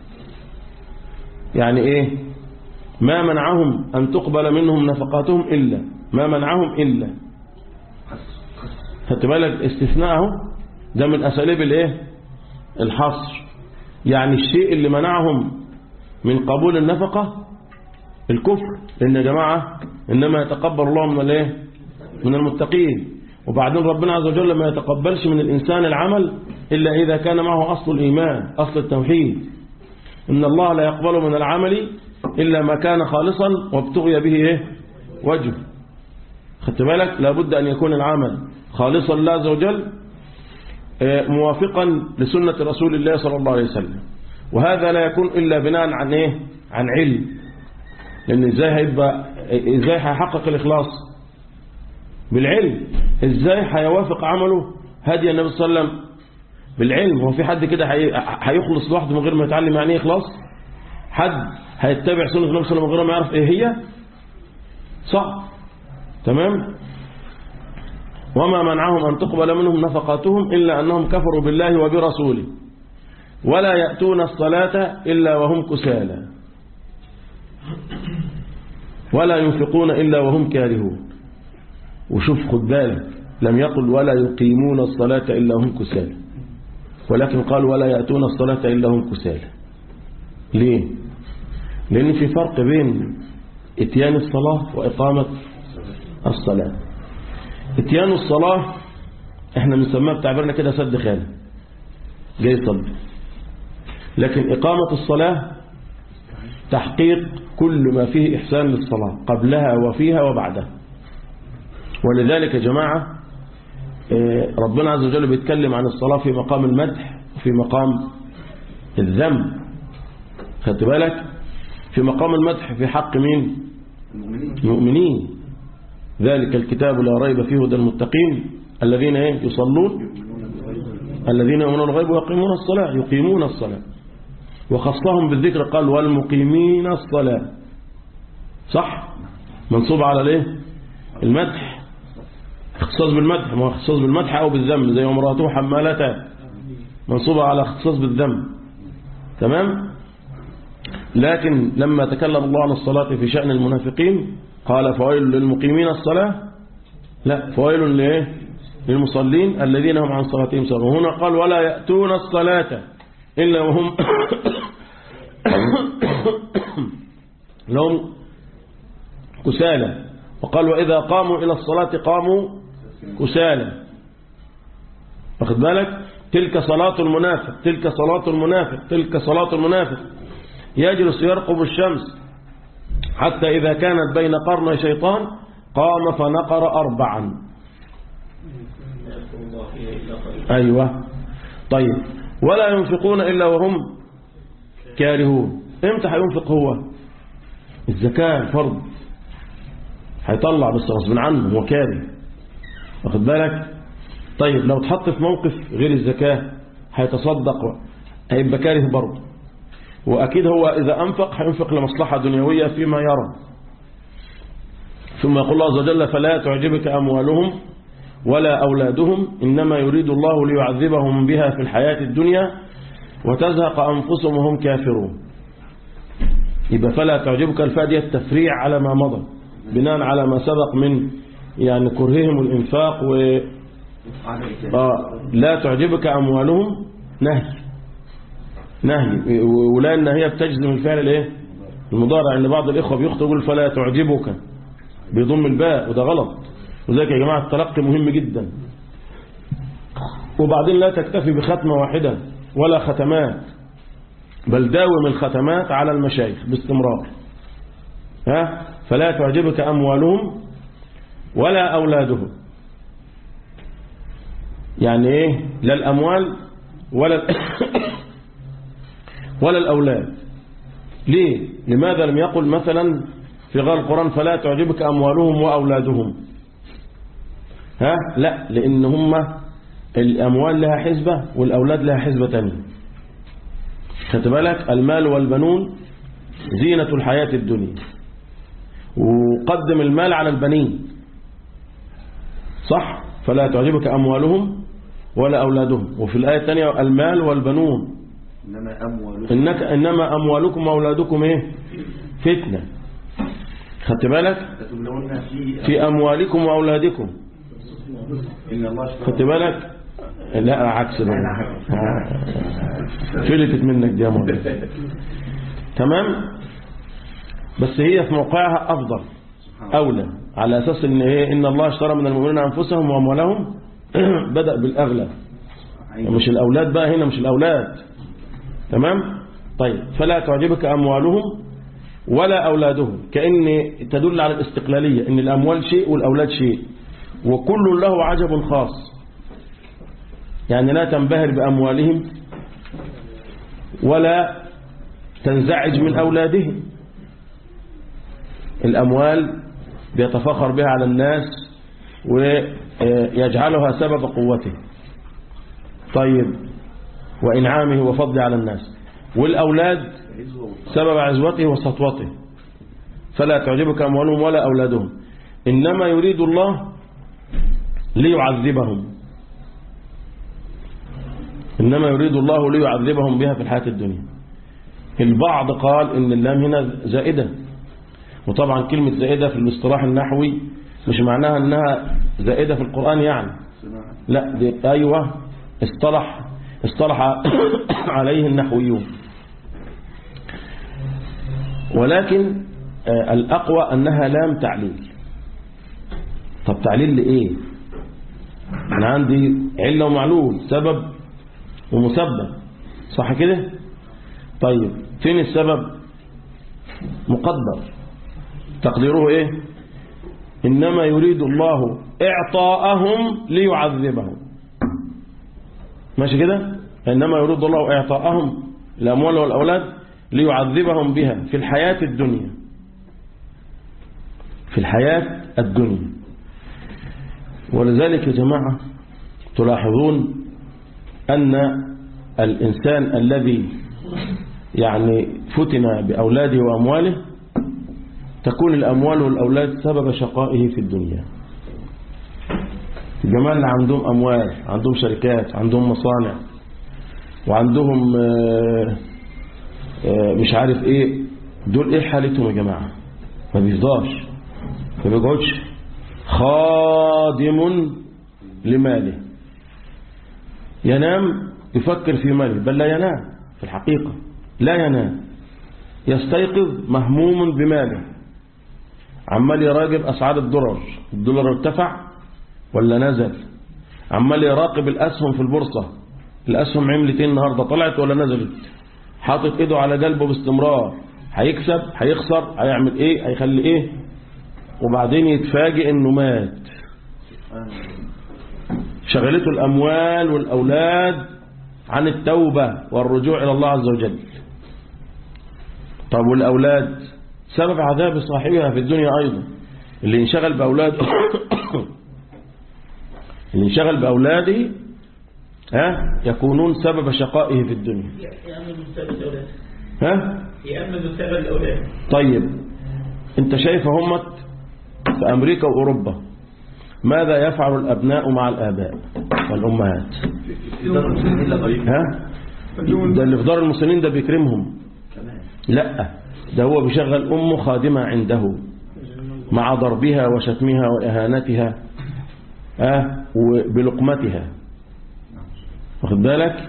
يعني إيه ما منعهم أن تقبل منهم نفقاتهم إلا ما منعهم إلا خدت بالك استثناءه ده من أساليب الإيه الحصر يعني الشيء اللي منعهم من قبول النفقة الكفر لأن يا جماعة إنما يتقبل الله من الايه من المتقين وبعدين ربنا عز وجل ما يتقبلش من الإنسان العمل إلا إذا كان معه أصل الإيمان أصل التوحيد إن الله لا يقبل من العمل إلا ما كان خالصا وابتغي به إيه وجه خدت بالك لابد أن يكون العمل خالصا لله عز وجل آه، موافقا لسنة رسول الله صلى الله عليه وسلم وهذا لا يكون إلا بناء عن إيه عن علم لأن إزاي هيبقى إزاي هيحقق الإخلاص بالعلم إزاي هيوافق عمله هدي النبي صلى الله عليه وسلم بالعلم هو في حد كده هي- هيخلص لوحده من غير ما يتعلم يعني ايه إخلاص حد هيتبع سنة النبي صلى الله عليه وسلم من غير ما يعرف إيه هي صح تمام وما منعهم أن تقبل منهم نفقاتهم إلا أنهم كفروا بالله وبرسوله ولا يأتون الصلاة إلا وهم كسالى ولا ينفقون إلا وهم كارهون وشوف خد بالك لم يقل ولا يقيمون الصلاة إلا هم كسالى ولكن قال ولا يأتون الصلاة إلا هم كسالى ليه لأن في فرق بين اتيان الصلاة وإقامة الصلاة اتيان الصلاة احنا بنسميها بتعبيرنا كده سد خانة جاي صد لكن إقامة الصلاة تحقيق كل ما فيه إحسان للصلاة قبلها وفيها وبعدها ولذلك يا جماعة آه، ربنا عز وجل بيتكلم عن الصلاة في مقام المدح وفي مقام الذم خدت بالك في مقام المدح في حق مين المؤمنين المؤمنين ذلك الكتاب لا ريب فيه هدى المتقين الذين إيه؟ يصلون الذين يؤمنون الغيب ويقيمون الصلاة يقيمون الصلاة وخصهم بالذكر قال والمقيمين الصلاة صح منصوب على الايه المدح اختصاص بالمدح ما هو اختصاص بالمدح او بالذم زي امراته حمالة منصوبة على اختصاص بالذم تمام لكن لما تكلم الله عن الصلاة في شأن المنافقين قال فويل للمقيمين الصلاة لا فويل لإيه للمصلين الذين هم عن صلاتهم ساهون وهنا قال ولا يأتون الصلاة إلا وهم لهم كسالى وقال وإذا قاموا إلى الصلاة قاموا كسالى واخد بالك تلك صلاة المنافق تلك صلاة المنافق تلك صلاة المنافق يجلس يرقب الشمس حتى إذا كانت بين قرن شيطان قام فنقر أربعا أيوة طيب ولا ينفقون إلا وهم كارهون امتى هينفق هو الزكاة فرض هيطلع بس غصب عنه هو كاره واخد بالك طيب لو اتحط في موقف غير الزكاة هيتصدق هيبقى كاره برضه وأكيد هو إذا أنفق هينفق لمصلحة دنيوية فيما يرى ثم يقول الله عز وجل فلا تعجبك أموالهم ولا أولادهم إنما يريد الله ليعذبهم بها في الحياة الدنيا وتزهق أنفسهم وهم كافرون يبقى فلا تعجبك الفادية التفريع على ما مضى بناء على ما سبق من يعني كرههم الإنفاق و آه لا تعجبك أموالهم نهي نهي ولا ان هي بتجزم الفعل الايه المضارع ان بعض الاخوه بيخطئ يقول فلا تعجبك بيضم الباء وده غلط وذلك يا جماعه التلقي مهم جدا وبعدين لا تكتفي بختمه واحده ولا ختمات بل داوم الختمات على المشايخ باستمرار ها فلا تعجبك اموالهم ولا اولادهم يعني ايه لا الاموال ولا ولا الأولاد ليه لماذا لم يقل مثلا في غير القرآن فلا تعجبك أموالهم وأولادهم ها لا لأن هم الأموال لها حسبة والأولاد لها حسبة تانية خدت بالك المال والبنون زينة الحياة الدنيا وقدم المال على البنين صح فلا تعجبك أموالهم ولا أولادهم وفي الآية الثانية المال والبنون إنما أموالهم إنك إنما أموالكم وأولادكم إيه فتنة خدت بالك تتبلون في في أموالكم وأولادكم إن الله اشترى خدت بالك لا عكس بقى. فلتت منك دي يا مولانا. تمام بس هي في موقعها أفضل أولى على أساس إن إيه إن الله اشترى من المؤمنين أنفسهم وأموالهم بدأ بالأغلى مش الأولاد بقى هنا مش الأولاد تمام طيب فلا تعجبك أموالهم ولا أولادهم كأن تدل على الاستقلالية إن الأموال شيء والأولاد شيء وكل له عجب خاص يعني لا تنبهر بأموالهم ولا تنزعج من أولادهم الأموال بيتفخر بها على الناس ويجعلها سبب قوته طيب وإنعامه وفضله على الناس والأولاد سبب عزوته وسطوته فلا تعجبك أموالهم ولا أولادهم إنما يريد الله ليعذبهم إنما يريد الله ليعذبهم بها في الحياة الدنيا البعض قال إن اللام هنا زائدة وطبعا كلمة زائدة في الاصطلاح النحوي مش معناها أنها زائدة في القرآن يعني لا دي أيوة اصطلح اصطلح عليه النحويون ولكن آه، الأقوى أنها لام تعليل طب تعليل لإيه أنا عندي علة ومعلول سبب ومسبب صح كده طيب فين السبب مقدر تقديره ايه انما يريد الله اعطاءهم ليعذبهم ماشي كده انما يريد الله اعطاءهم الاموال والاولاد ليعذبهم بها في الحياة الدنيا في الحياة الدنيا ولذلك يا جماعة تلاحظون أن الإنسان الذي يعني فتن بأولاده وأمواله تكون الأموال والأولاد سبب شقائه في الدنيا الجماعة اللي عندهم أموال عندهم شركات عندهم مصانع وعندهم آه، آه، مش عارف ايه دول ايه حالتهم يا جماعة ما بيفضاش ما بيقعدش خادم لماله ينام يفكر في ماله بل لا ينام في الحقيقة لا ينام يستيقظ مهموم بماله عمال يراقب أسعار الدولار الدولار ارتفع ولا نزل عمال يراقب الأسهم في البورصة الأسهم عملت ايه النهاردة طلعت ولا نزلت حاطط ايده على قلبه باستمرار هيكسب هيخسر هيعمل ايه هيخلي ايه وبعدين يتفاجئ انه مات شغلته الأموال والأولاد عن التوبة والرجوع إلى الله عز وجل طب والأولاد سبب عذاب صاحبها في الدنيا أيضا اللي انشغل بأولاده اللي انشغل بأولاده ها يكونون سبب شقائه في الدنيا يأمن مستقبل الأولاد ها يأمن مستقبل الأولاد طيب انت شايف همت في أمريكا وأوروبا ماذا يفعل الأبناء مع الآباء والأمهات في دار المسلمين لا غريب ها ده اللي في دار المسنين ده بيكرمهم كمان لا ده هو بيشغل أمه خادمة عنده مع ضربها وشتمها وإهانتها آه وبلقمتها واخد بالك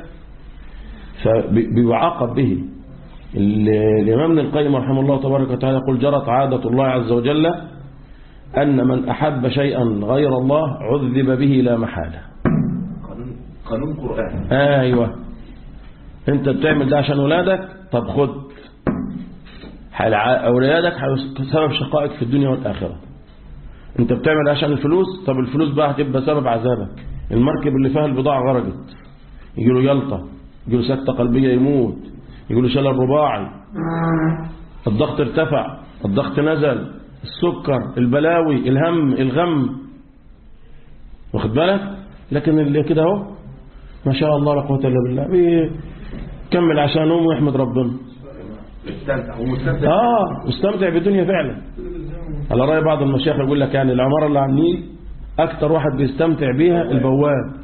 فبيعاقب به ال- الإمام ابن القيم رحمه الله تبارك وتعالى يقول جرت عادة الله عز وجل أن من أحب شيئا غير الله عذب به لا محالة قانون قانون قرآن ايوه انت بتعمل ده عشان ولادك طب خد حل- اولادك هيبقوا سبب شقائك في الدنيا والاخره انت بتعمل ده عشان الفلوس طب الفلوس بقى هتبقى سبب عذابك المركب اللي فيها البضاعه غرقت يجي له جلطه يجي له سكته قلبيه يموت يجي له شلل رباعي الضغط ارتفع الضغط نزل السكر البلاوي الهم الغم واخد بالك لكن اللي كده اهو ما شاء الله لا قوه الا بالله بيكمل عشان امه ويحمد ربنا مستمتع ومستمتع اه مستمتع بالدنيا فعلا على راي بعض المشايخ يقول لك يعني العماره اللي على النيل اكتر واحد بيستمتع بيها البواب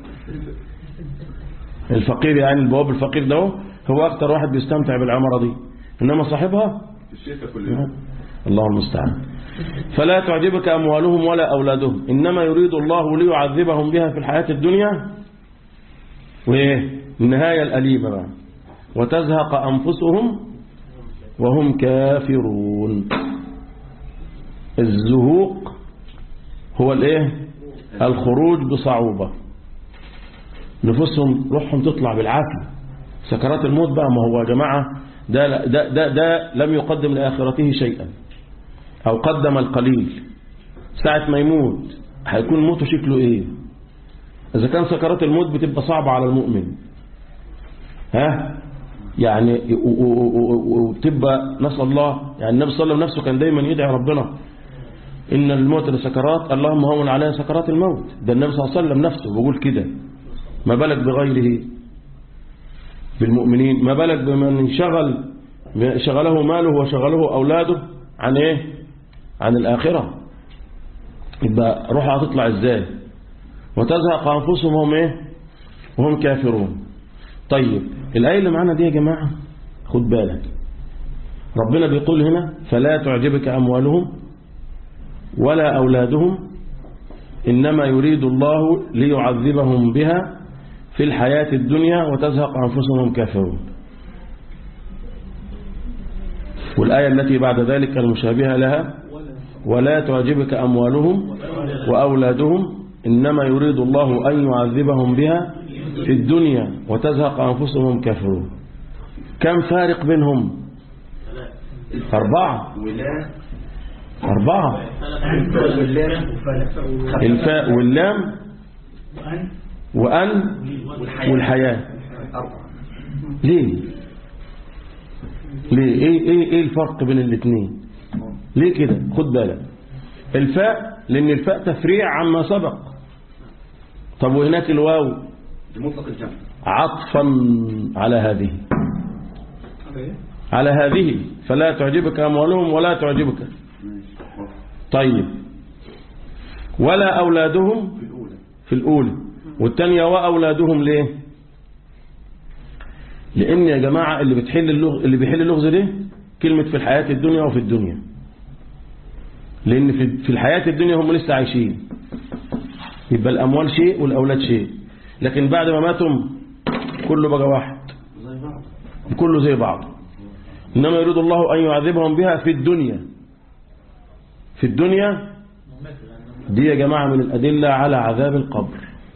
الفقير يعني البواب الفقير ده هو هو اكتر واحد بيستمتع بالعماره دي انما صاحبها في الشتاء كل يوم الله المستعان فلا تعجبك أموالهم ولا أولادهم إنما يريد الله ليعذبهم بها في الحياة الدنيا وإيه النهاية الأليمة بقى وتزهق أنفسهم وهم كافرون الزهوق هو الإيه الخروج بصعوبة نفوسهم روحهم تطلع بالعافية سكرات الموت بقى ما هو يا جماعة ده, ده, ده, ده لم يقدم لآخرته شيئا أو قدم القليل ساعة ما يموت هيكون موته شكله إيه إذا كان سكرات الموت بتبقى صعبة على المؤمن ها يعني وتبقى نسأل الله يعني النبي صلى الله عليه وسلم نفسه كان دايما يدعي ربنا إن الموت لسكرات اللهم هون عليها سكرات الموت ده النبي صلى الله عليه وسلم نفسه بيقول كده ما بالك بغيره بالمؤمنين ما بالك بمن شغل شغله ماله وشغله أولاده عن إيه عن الآخرة يبقى روحها هتطلع إزاي وتزهق أنفسهم وهم إيه وهم كافرون طيب الآية اللي معانا دي يا جماعة خد بالك ربنا بيقول هنا فلا تعجبك أموالهم ولا أولادهم إنما يريد الله ليعذبهم بها في الحياة الدنيا وتزهق أنفسهم وهم كافرون والآية التي بعد ذلك المشابهة لها ولا تعجبك أموالهم وأولادهم إنما يريد الله أن يعذبهم بها في الدنيا وتزهق أنفسهم وهم كافرون كم فارق بينهم أربعة ولا أربعة واللام الفاء واللام وأن والحياة أربعة ليه ليه ايه ايه ايه الفرق بين الاثنين ليه كده خد بالك الفاء لان الفاء تفريع عما سبق طب وهناك الواو دي مطلق الجمع عطفا على هذه على هذه فلا تعجبك اموالهم ولا تعجبك طيب ولا اولادهم في الأولى في الأولى والثانية وأولادهم ليه لأن يا جماعة اللي بتحل اللغز اللي بيحل اللغز ده كلمة في الحياة الدنيا وفي الدنيا لأن في في الحياة الدنيا هم لسه عايشين يبقى الأموال شيء والأولاد شيء لكن بعد ما ماتوا كله بقى واحد زي بعض كله زي بعض إنما يريد الله أن يعذبهم بها في الدنيا في الدنيا دي يا جماعة من الأدلة على عذاب القبر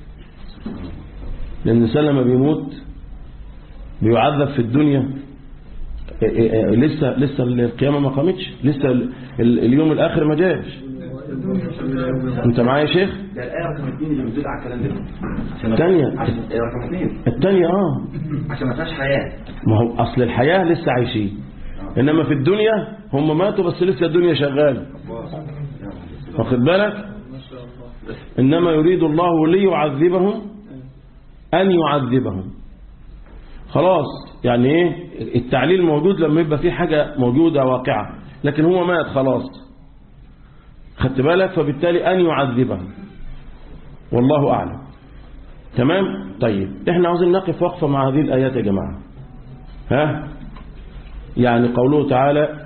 لأن الإنسان لما بيموت بيعذب في الدنيا إيه إيه إيه لسه لسه القيامة ما قامتش لسه ال- ال- اليوم الآخر ما جاش أنت معايا يا شيخ ده الآية رقم اثنين اللي بتدل على الكلام ده عشان ما- الثانية. عشان آية رقم اثنين الثانية آه عشان ما فيهاش حياة ما هو أصل الحياة لسه عايشين إنما في الدنيا هم ماتوا بس لسه الدنيا شغالة واخد بالك إنما يريد الله ليعذبهم أن يعذبهم خلاص يعني إيه التعليل موجود لما يبقى في حاجة موجودة واقعة لكن هو مات خلاص خدت بالك فبالتالي أن يعذبهم والله أعلم تمام طيب احنا عاوزين نقف وقفة مع هذه الآيات يا جماعة ها يعني قوله تعالى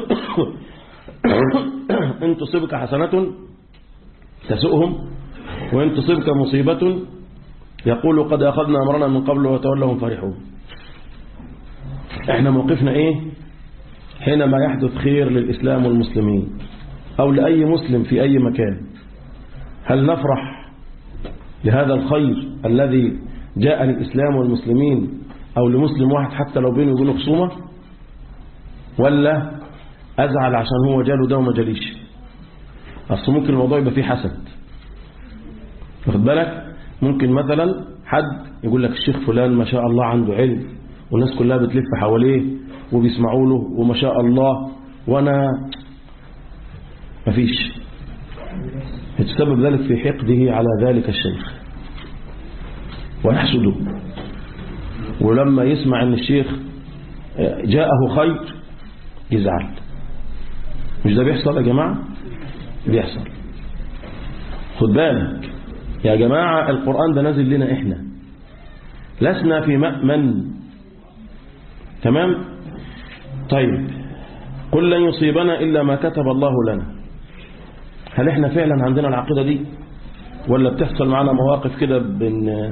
إن تصبك حسنة تسؤهم وإن تصبك مصيبة يقول قد أخذنا أمرنا من قبل وتولوا هم فرحون احنا موقفنا ايه حينما يحدث خير للإسلام والمسلمين أو لأي مسلم في أي مكان هل نفرح لهذا الخير الذي جاء للإسلام والمسلمين أو لمسلم واحد حتى لو بينه وبينه خصومة ولا أزعل عشان هو جاله ده وما جاليش أصل ممكن الموضوع يبقى فيه حسد واخد بالك ممكن مثلا حد يقول لك الشيخ فلان ما شاء الله عنده علم والناس كلها بتلف حواليه وبيسمعوا له وما شاء الله وانا مفيش يتسبب ذلك في حقده على ذلك الشيخ ويحسده ولما يسمع ان الشيخ جاءه خير يزعل مش ده بيحصل يا جماعة بيحصل خد بالك يا جماعة القرآن ده نازل لنا احنا لسنا في مأمن تمام طيب قل لن يصيبنا إلا ما كتب الله لنا هل احنا فعلا عندنا العقيدة دي ولا بتحصل معنا مواقف كده بن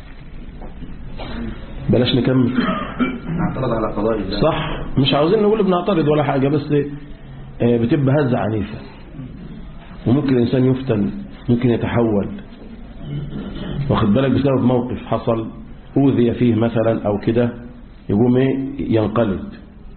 بلاش نكمل نعترض على قضاء الله صح مش عاوزين نقول بنعترض ولا حاجة بس آه، بتبقى هزة عنيفة وممكن الإنسان يفتن ممكن يتحول واخد بالك بسبب موقف حصل أوذي فيه مثلا أو كده يقوم إيه ينقلب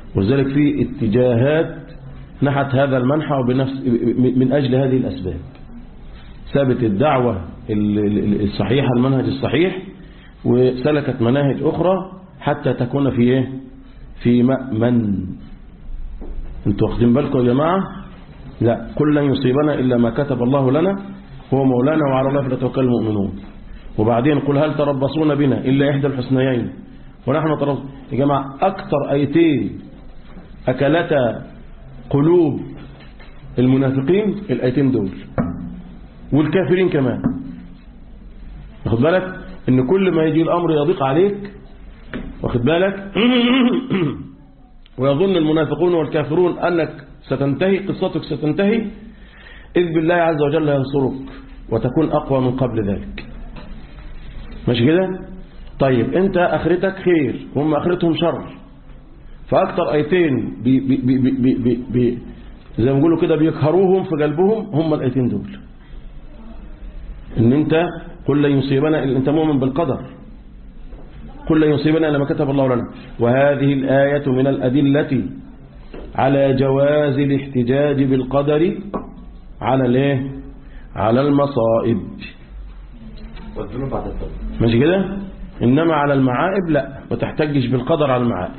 ولذلك في اتجاهات نحت هذا المنحى وبنفس من أجل هذه الأسباب ثابت الدعوة ال- ال- الصحيحة المنهج الصحيح وسلكت مناهج أخرى حتى تكون في إيه؟ في مأمن انتوا واخدين بالكم يا جماعة لا كل لن يصيبنا إلا ما كتب الله لنا هو مولانا وعلى الله فليتوكل المؤمنون وبعدين قل هل تربصون بنا إلا إحدى الحسنيين ونحن نتربص يا جماعة أكثر آيتين أكلتا قلوب المنافقين الآيتين دول والكافرين كمان واخد بالك ان كل ما يجي الامر يضيق عليك واخد بالك ويظن المنافقون والكافرون انك ستنتهي قصتك ستنتهي اذ بالله عز وجل ينصرك وتكون اقوى من قبل ذلك ماشي كده طيب انت اخرتك خير هم اخرتهم شر فاكتر ايتين بي بي بي بي بي بي زي ما بيقولوا كده بيقهروهم في قلبهم هم الايتين دول ان انت قل لن يصيبنا إلا انت مؤمن بالقدر قل لن يصيبنا الا ما كتب الله لنا وهذه الآية من الأدلة على جواز الاحتجاج بالقدر على الايه على المصائب والذنوب بعد التوبة ماشي كده انما على المعائب لا ما تحتجش بالقدر على المعائب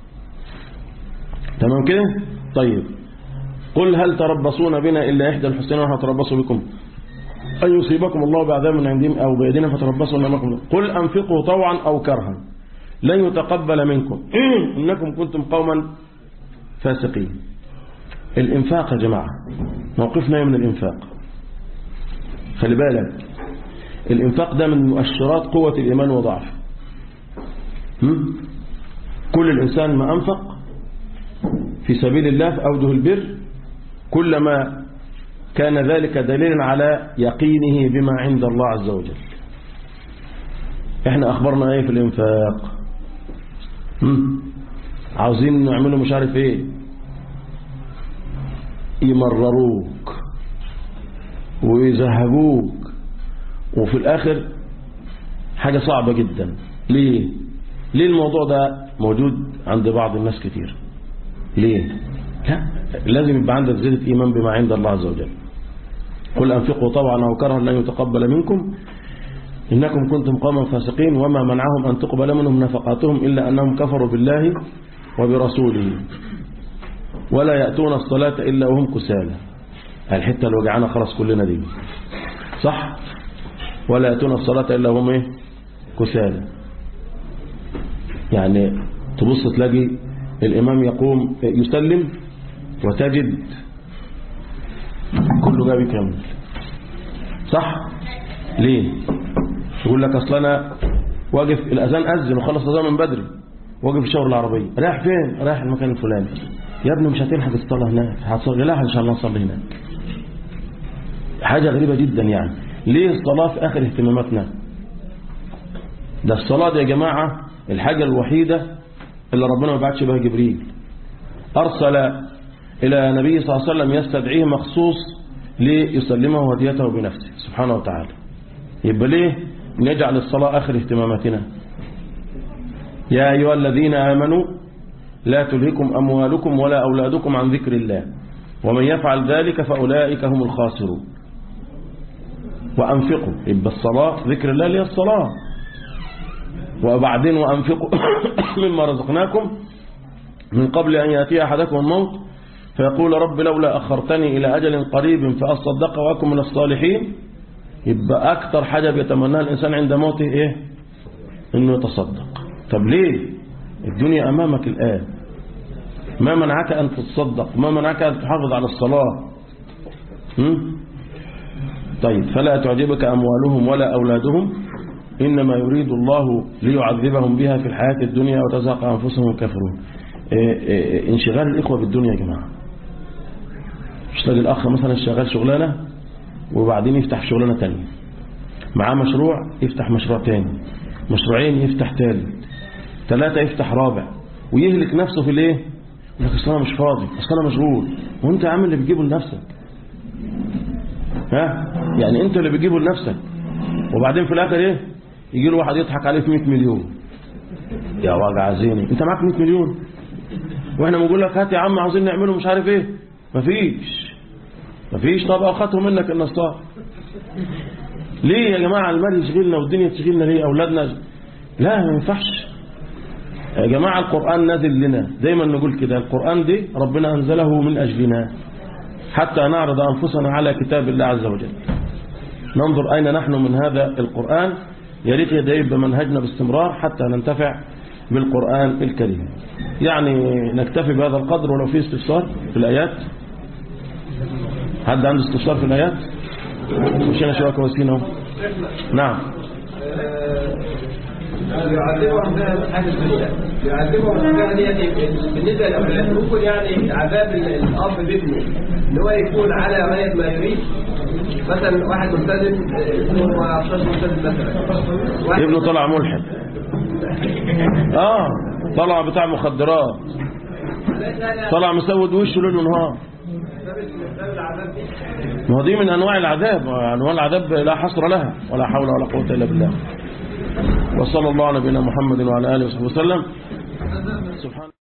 تمام كده طيب قل هل تربصون بنا الا احدى الحسنين ونحن نتربص بكم أن يصيبكم الله بعذاب من عندهم أو بأيدينا فتربصوا إنكم قل أنفقوا طوعا أو كرها لن يتقبل منكم إنكم كنتم قوما فاسقين الإنفاق يا جماعة موقفنا من الإنفاق خلي بالك الإنفاق ده من مؤشرات قوة الإيمان وضعفه هم؟ كل الإنسان ما أنفق في سبيل الله في أوجه البر كلما كان ذلك دليلا على يقينه بما عند الله عز وجل احنا اخبرنا ايه في الانفاق هم؟ عاوزين نعمله مش عارف ايه يمرروك ويزهقوك وفي الاخر حاجة صعبة جدا ليه ليه الموضوع ده موجود عند بعض الناس كتير ليه لا لازم يبقى عندك زيادة إيمان بما عند الله عز وجل قل أنفقوا طوعا أو كرها لن يتقبل منكم إنكم كنتم قوما فاسقين وما منعهم أن تقبل منهم نفقاتهم إلا أنهم كفروا بالله وبرسوله ولا يأتون الصلاة إلا وهم كسالى الحتة اللي وجعنا خلاص كلنا دي صح ولا يأتون الصلاة إلا وهم إيه كسالى يعني تبص تلاقي الإمام يقوم يسلم وتجد كله جاي بيكمل صح ليه يقول لك اصل انا واقف الاذان اذن وخلص الاذان من بدري واقف في شاور العربيه رايح فين رايح المكان الفلاني يا ابني مش هتلحق الصلاه هناك هتصلي لا ان شاء الله نصلي هناك حاجه غريبه جدا يعني ليه الصلاه في اخر اهتماماتنا ده الصلاه دي يا جماعه الحاجه الوحيده اللي ربنا ما بعتش بها جبريل ارسل إلى نبي صلى الله عليه وسلم يستدعيه مخصوص ليسلمه هديته بنفسه سبحانه وتعالى يبقى ليه نجعل الصلاة آخر اهتماماتنا يا أيها الذين آمنوا لا تلهكم أموالكم ولا أولادكم عن ذكر الله ومن يفعل ذلك فأولئك هم الخاسرون وأنفقوا يبقى الصلاة ذكر الله لي الصلاة وبعدين وأنفقوا مما رزقناكم من قبل أن يأتي أحدكم الموت فيقول رب لولا أخرتني إلى أجل قريب فأصدق وأكن من الصالحين يبقى أكثر حاجة بيتمناها الإنسان عند موته إيه إنه يتصدق طب ليه الدنيا أمامك الآن ما منعك أن تتصدق ما منعك أن تحافظ على الصلاة هم؟ طيب فلا تعجبك أموالهم ولا أولادهم إنما يريد الله ليعذبهم بها في الحياة الدنيا وتزهق أنفسهم كفرون إيه إيه انشغال الإخوة بالدنيا يا جماعة مش تلاقي الأخ مثلا شغال شغلانة وبعدين يفتح شغلانة تانية معاه مشروع يفتح مشروع تاني مشروعين يفتح تالت ثلاثة يفتح رابع ويهلك نفسه في الايه يقول لك اصل انا مش فاضي اصل انا مشغول وانت يا عم اللي بتجيبه لنفسك ها يعني انت اللي بتجيبه لنفسك وبعدين في الاخر ايه يجي له واحد يضحك عليه في 100 مليون يا وجع زيني انت معاك 100 مليون واحنا بنقول لك هات يا عم عاوزين نعمله مش عارف ايه مفيش مفيش طب اخدته منك النصار ليه يا جماعة المال يشغلنا والدنيا تشغلنا ليه أولادنا لا ما ينفعش يا جماعة القرآن نازل لنا دايما نقول كده القرآن دي ربنا أنزله من أجلنا حتى نعرض أنفسنا على كتاب الله عز وجل ننظر أين نحن من هذا القرآن يا ريت ده يبقى منهجنا باستمرار حتى ننتفع بالقرآن الكريم يعني نكتفي بهذا القدر ولو في استفسار في الآيات حد عنده استفسار في الآيات مشينا شوية كويسين اهو نعم يعذبهم بها حاجة الدنيا يعذبهم بها دي بالنسبة للأولاد ممكن يعني عذاب الأب بابنه إن هو يكون على غاية ما يريد مثلا واحد ملتزم هو ما يعرفش ملتزم مثلا واحد ابنه طلع ملحد اه طلع بتاع مخدرات طلع مسود وشه ليل ونهار ما هو دي من انواع العذاب انواع العذاب لا حصر لها ولا حول ولا قوه الا بالله وصلى الله على نبينا محمد وعلى اله وصحبه وسلم سبحان